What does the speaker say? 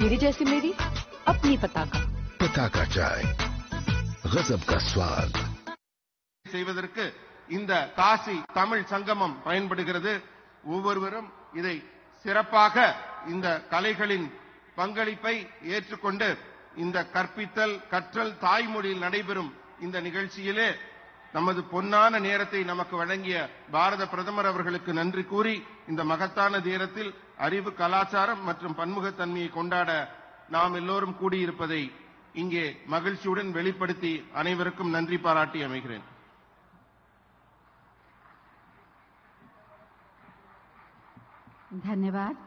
मेरी जैसी मेरी अपनी पताका पताका चाय गजब का स्वाद செய்வதற்கு இந்த காசி தமிழ் சங்கமம் பயன்படுகிறது ஒவ்வொருவரும் இதை சிறப்பாக இந்த கலைகளின் பங்களிப்பை ஏற்றுக்கொண்டு இந்த கற்பித்தல் கற்றல் தாய்மொழியில் நடைபெறும் இந்த நிகழ்ச்சியிலே நமது பொன்னான நேரத்தை நமக்கு வழங்கிய பாரத பிரதமர் அவர்களுக்கு நன்றி கூறி இந்த மகத்தான நேரத்தில் அறிவு கலாச்சாரம் மற்றும் பன்முகத்தன்மையை கொண்டாட நாம் எல்லோரும் கூடியிருப்பதை இங்கே மகிழ்ச்சியுடன் வெளிப்படுத்தி அனைவருக்கும் நன்றி பாராட்டி அமைகிறேன் धन्यवाद